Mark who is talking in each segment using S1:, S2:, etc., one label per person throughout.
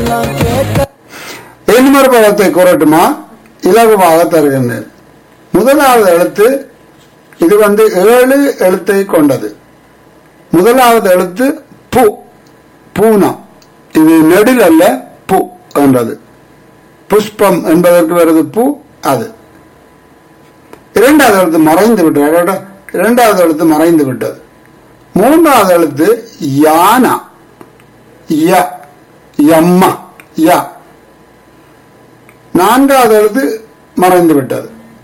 S1: எல்லாம் கேட்க
S2: இன்னொரு பதத்தை கூறட்டுமா இலகுவாக தருகின்றேன் முதலாவது எழுத்து இது வந்து ஏழு எழுத்தை கொண்டது முதலாவது எழுத்து பு பூனா இது நெடில் அல்ல பு என்றது புஷ்பம் என்பதற்கு வருது பூ அது இரண்டாவது எழுத்து மறைந்து விட்டது அடடா, இரண்டாவது எழுத்து மறைந்து விட்டது மூன்றாவது எழுத்து யானா ய யம்மா யா நான்காவது எழுத்து மறைந்து விட்டது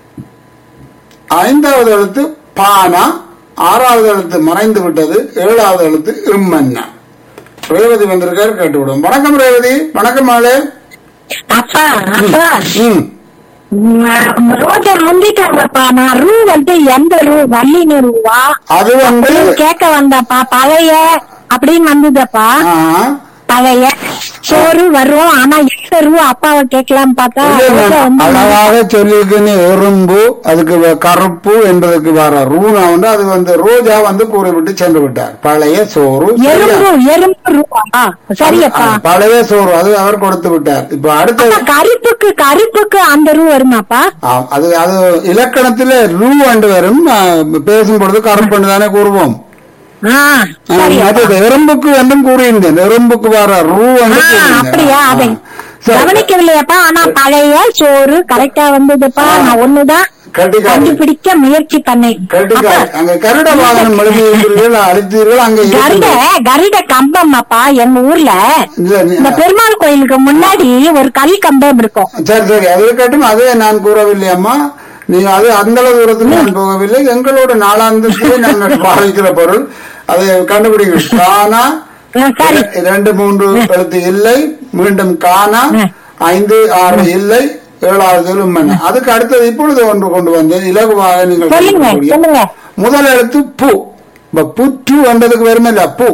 S2: ஐந்தாவது எழுத்து பானா ஆறாவது எழுத்து மறைந்து விட்டது ஏழாவது எழுத்து இம்மன்னா ரேவதி வந்திருக்காரு கேட்டு விடும் வணக்கம் ரேவதி வணக்கம் ஆளே
S3: அப்பா அப்பா
S2: ம்
S3: ம், ரோஜா முந்திட்டாங்கப்பா நான் ரூ வந்து எந்த ரூ வள்ளின்னு ரூவா
S2: அது வந்து
S3: அப்படின்னு கேட்க வந்தப்பா பழைய அப்படின்னு வந்ததப்பா
S2: ஆ,
S3: பழைய சோறு வரும் ஆனா எந்த ரூ அப்பாவை கேட்கலாம் பார்த்தா
S2: இல்ல,
S3: ரோஜா
S2: நான்
S3: வந்து
S2: அழகாக சொல்லியிருக்கேன்னு எறும்பு அதுக்கு வ- கருப்பு என்பதற்கு வர ரூனா வந்து அது வந்து ரோஜா வந்து கூறிவிட்டு சென்று விட்டார் பழைய சோறு சரியா?
S3: எறும்பு எறும்பு ரூவா சரியப்பா
S2: அது பழைய சோறு அது அவர் கொடுத்து விட்டார் இப்ப அடுத்த
S3: அப்பா, கருப்புக்கு கருப்புக்கு அந்த ரூ வருமாப்பா
S2: ஆம், அது அது இலக்கணத்திலே ரூ என்று வரும் ஆ, பேசும் பொழுது கருப்பு தானே கூறுவோம்
S3: ஆ
S2: ஆ,
S3: சரியப்பா
S2: அது எறும்புக்கு என்றும் கூறியிருந்தேன் எறும்புக்கு வர ரூ என்று
S3: ஆ,
S2: கூறியிருந்தேன்.
S3: அப்படியா
S2: ஆ,
S3: அதை
S2: சரி.
S3: கவனிக்கவில்லையாப்பா ஆனா பழைய சோறு கரெக்டா வந்ததுப்பா
S2: ஆ.
S3: நான் ஒண்ணுதான்
S2: கட்டிக்காரி
S3: கண்டுபிடிக்க முயற்சி பண்ணேன்
S2: கட்டிக்காரி
S3: அப்பா,
S2: அங்க கருட வாகனம் எழுதியிருக்கிறீர்கள் அழித்தீர்கள் அங்க
S3: கருட
S2: இருக்கிறது.
S3: கருட கம்பம் அப்பா எங்க ஊர்ல
S2: இல்ல, நீ-
S3: இந்த பெருமாள் கோயிலுக்கு முன்னாடி ஒரு கல் கம்பம் இருக்கும்
S2: சரி சரி அது இருக்கட்டும் அதே நான் கூறவில்லை அம்மா நீங்க அது அந்த அளவு தூரத்தில் நான் போகவில்லை எங்களோட நாளாந்தத்திலே நாங்கள் பாவிக்கிற பொருள் அதை கண்டுபிடிங்க காணா
S3: ஆ, சரி
S2: இர- இரண்டு மூன்று எழுத்து இல்லை மீண்டும் காணா
S3: ம்.
S2: ஐந்து ஆறு இல்லை ஏழாவது உம்மன் அதுக்கு அடுத்தது இப்பொழுது ஒன்று கொண்டு வந்தேன் இலகுவாக நீங்கள்
S3: சொல்லுங்க
S2: கண்டுபிடிக்க.
S3: சொல்லுங்க
S2: முதல் எழுத்து பூ இப்ப புற்று என்றதுக்கு வருமில்ல பூ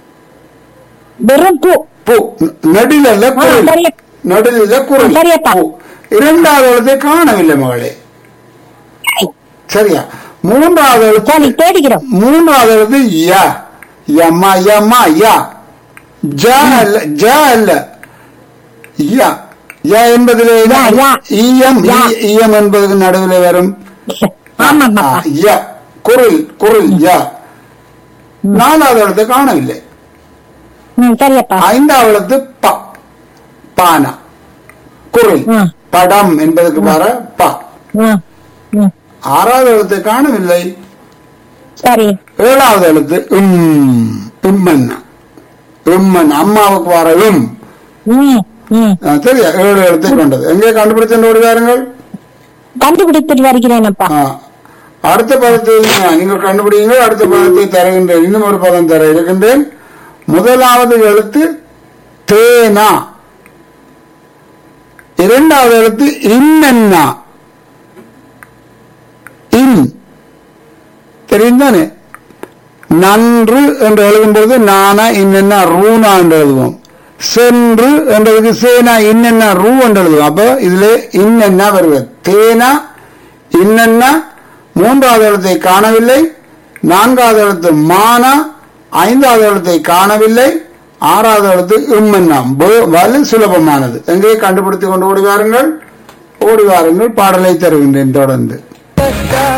S3: வெறும் பூ
S2: பூ நடில் அல்ல குரல்
S3: சரி.
S2: நடில் இல்ல குரல்
S3: சரியப்பா.
S2: பூ இரண்டாவது எழுத்தை காணவில்லை மகளே சரியா மூன்றாவது எழுத்து
S3: சரி தேடிக்கிறோம்
S2: மூன்றாவது எழுத்து யா யம்மா யம்மா யா ஜ அல்ல ஜ அல்ல யா யா என்பதிலே
S3: யா, யா.
S2: ஈயம்
S3: யா.
S2: ஈ- ஈயம் என்பதற்கு நடுவில் வரும்
S3: ஆமாப்பா
S2: ஆ, யா குரல் குரல் யா நாலாவது எழுத்தை காணவில்லை
S3: ம் சரியப்பா
S2: ஐந்தாவது எழுத்து ப பானா குரல்
S3: ம்.
S2: படம் என்பதற்கு வர ப
S3: ம் ம்
S2: ஆறாவது எழுத்தை காணவில்லை
S3: சரி
S2: ஏழாவது எழுத்து உம் உம்மன் உம்மன் அம்மாவுக்கு வர உம்
S3: ம் ம்
S2: ஆ, சரியா ஏழு எழுத்தை கொண்டது எங்கே கண்டுபிடிச்சு ஓடுவாருங்கள்
S3: கண்டுபிடித்துட்டு வருகிறேனப்பா
S2: ஆ. அடுத்த பதத்தை ஆ, நீங்கள் கண்டுபிடிங்க அடுத்த பதத்தை தருகின்றேன் இன்னும் ஒரு பதம் தர இருக்கின்றேன் முதலாவது எழுத்து தேனா இரண்டாவது எழுத்து இன்னென்னா இன் தெரியும் தானே நன்று என்று எழுதும்போது நானா இன்னென்ன ரூனா என்று எழுதுவோம் சென்று என்றதுக்கு சேனா இன்னென்ன ரூ என்று எழுதுவோம் அப்ப இதுல இன்னென்ன வருவது தேனா இன்னென்ன மூன்றாவது எழுத்தை காணவில்லை நான்காவது எழுத்து மானா ஐந்தாவது எழுத்தை காணவில்லை ஆறாவது எழுத்து இம்மென்னா வலு சுலபமானது எங்கே கண்டுபிடித்துக் கொண்டு ஓடி வாருங்கள் ஓடி வாருங்கள் பாடலை தருகின்றேன் தொடர்ந்து